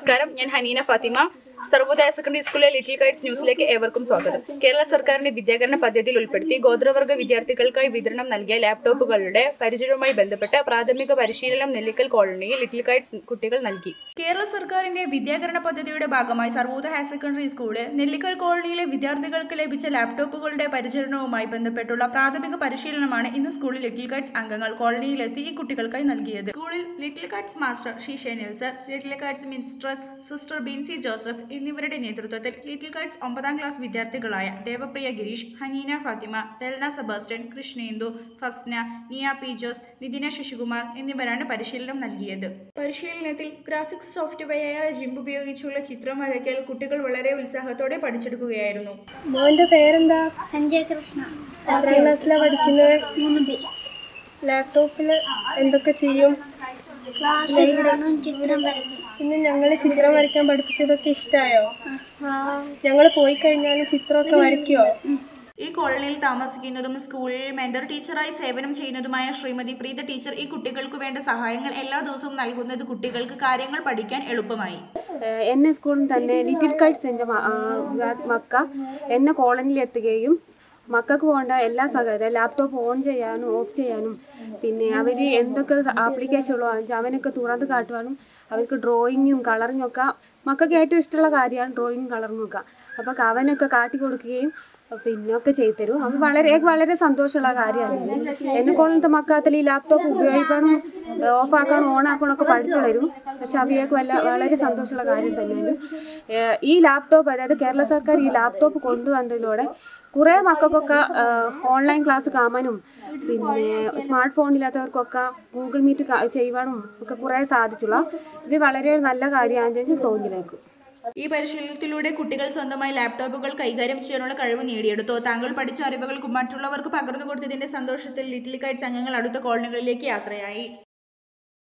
നമസ്കാരം ഞാൻ ഹനീന ഫാത്തിമ സർവോദയ സെക്കൻഡറി സ്കൂളിലെ ലിറ്റിൽ കൈറ്റ്സ് ന്യൂസിലേക്ക് ഏവർക്കും സ്വാഗതം കേരള സർക്കാരിന്റെ വിദ്യാകരണ പദ്ധതിയിൽ ഉൾപ്പെടുത്തി ഗോത്രവർഗ വിദ്യാർത്ഥികൾക്കായി വിതരണം നൽകിയ ലാപ്ടോപ്പുകളുടെ പരിചയവുമായി ബന്ധപ്പെട്ട് പ്രാഥമിക പരിശീലനം നെല്ലിക്കൽ കോളനിയിൽ ലിറ്റിൽ കൈറ്റ്സ് കുട്ടികൾ നൽകി കേരള സർക്കാരിന്റെ വിദ്യാകരണ പദ്ധതിയുടെ ഭാഗമായി സർവോദയ ഹയർ സെക്കൻഡറി സ്കൂളിൽ നെല്ലിക്കൽ കോളനിയിലെ വിദ്യാർത്ഥികൾക്ക് ലഭിച്ച ലാപ്ടോപ്പുകളുടെ പരിചരണവുമായി ബന്ധപ്പെട്ടുള്ള പ്രാഥമിക പരിശീലനമാണ് ഇന്ന് സ്കൂളിൽ ലിറ്റിൽ കൈറ്റ്സ് അംഗങ്ങൾ കോളനിയിലെത്തി ഈ കുട്ടികൾക്കായി നൽകിയത് സ്കൂളിൽ Little Kites master Sheesha Nelsar Little Kites ministress sister Binsy Joseph എന്നിവരുടെ നേതൃത്വത്തിൽ ലിറ്റിൽ കൈറ്റ്സ് ഒമ്പതാം ക്ലാസ് വിദ്യാർത്ഥികളായ ദേവപ്രിയ ഗിരീഷ് ഹനീന ഫാത്തിമ തെൽന സെബാസ്റ്റ്യൻ കൃഷ്ണേന്ദു ഫസ്ന നിയ പി ജോസ് നിതിന ശശികുമാർ എന്നിവരാണ് പരിശീലനം നൽകിയത് പരിശീലനത്തിൽ ഗ്രാഫിക്സ് സോഫ്റ്റ്വെയറായ ജിംബ് ഉപയോഗിച്ചുള്ള ചിത്രം വരയ്ക്കൽ കുട്ടികൾ വളരെ ഉത്സാഹത്തോടെ പഠിച്ചെടുക്കുകയായിരുന്നു മോന്റെ പേരെന്താ സഞ്ജയ് കൃഷ്ണ എത്രാം ക്ലാസ്സിലാണ് പഠിക്കുന്നത് മൂന്ന് ബി ലാപ്ടോപ്പിൽ എന്തൊക്കെ ചെയ്യും ക്ലാസ് എഴുതണം ചിത്രം വരയ്ക്കും ഇന്ന് ഞങ്ങൾ ചിത്രം വരയ്ക്കാൻ പഠിപ്പിച്ചതൊക്കെ ഇഷ്ടമായോ ഞങ്ങൾ പോയി കഴിഞ്ഞാൽ ചിത്രമൊക്കെ വരയ്ക്കുമോ ഈ കോളനിയിൽ താമസിക്കുന്നതും സ്കൂളിൽ മെന്റർ ടീച്ചറായി സേവനം ചെയ്യുന്നതുമായ ശ്രീമതി പ്രീത ടീച്ചർ ഈ കുട്ടികൾക്ക് വേണ്ട സഹായങ്ങൾ എല്ലാ ദിവസവും നൽകുന്നത് കുട്ടികൾക്ക് കാര്യങ്ങൾ പഠിക്കാൻ എളുപ്പമായി ഏഹ് എന്നെ സ്കൂളിൽ തന്നെ ലിറ്റിൽ കൈറ്റ്സ് എൻ്റെ മ- ആ, വ- മക്ക എന്നെ കോളനിയിൽ എത്തുകയും മക്കൾക്ക് വേണ്ട എല്ലാ സഹായവും ലാപ്ടോപ്പ് ഓൺ ചെയ്യാനും ഓഫ് ചെയ്യാനും പിന്നെ അവർ എന്തൊക്കെ ആപ്ലിക്കേഷൻ ഉള്ളോ വെച്ചാൽ അവനൊക്കെ തുറന്ന് കാട്ടുവാനും അവർക്ക് ഡ്രോയിങ്ങും കളറിങ്ങും ഒക്കെ മക്കൾക്ക് ഏറ്റവും ഇഷ്ടമുള്ള കാര്യമാണ് ഡ്രോയിങ്ങും കളറിങ്ങും ഒക്കെ അപ്പോൾ അവനൊക്കെ കാട്ടി കൊടുക്കുകയും പിന്നെ ഒക്കെ ചെയ്തു തരും അത് വളരെ എനിക്ക് വളരെ സന്തോഷമുള്ള കാര്യമാണ് എന്നെ കൊള്ളത്തെ മക്കാത്തിൽ ഈ ലാപ്ടോപ്പ് ഉപയോഗിക്കാനും ഓഫ് ആക്കാനും ഓൺ ആക്കാനും ഒക്കെ പഠിച്ചു തരും പക്ഷെ അവയൊക്കെ വല്ല വളരെ സന്തോഷമുള്ള കാര്യം തന്നെയാണ് ഏഹ് ഈ ലാപ്ടോപ്പ് അതായത് കേരള സർക്കാർ ഈ ലാപ്ടോപ്പ് കൊണ്ടുവന്നതിലൂടെ കുറേ മക്കൾക്കൊക്കെ ഓൺലൈൻ ക്ലാസ് കാണാനും പിന്നെ സ്മാർട്ട് ഫോണില്ലാത്തവർക്കൊക്കെ ഗൂഗിൾ മീറ്റ് കാ- ചെയ്യുവാനും ഒക്കെ കുറേ സാധിച്ചുള്ള ഇത് വളരെ നല്ല കാര്യമാണെന്ന് എനിക്ക് തോന്നിയേക്കും ഈ പരിശീലനത്തിലൂടെ കുട്ടികൾ സ്വന്തമായി ലാപ്ടോപ്പുകൾ കൈകാര്യം ചെയ്യാനുള്ള കഴിവ് നേടിയെടുത്തു താങ്കൾ പഠിച്ച അറിവുകൾ മറ്റുള്ളവർക്ക് പകർന്നു കൊടുത്തതിന്റെ സന്തോഷത്തിൽ ലിറ്റിൽ കൈറ്റ്സ് അംഗങ്ങൾ അടുത്ത കോളനികളിലേക്ക് യാത്രയായി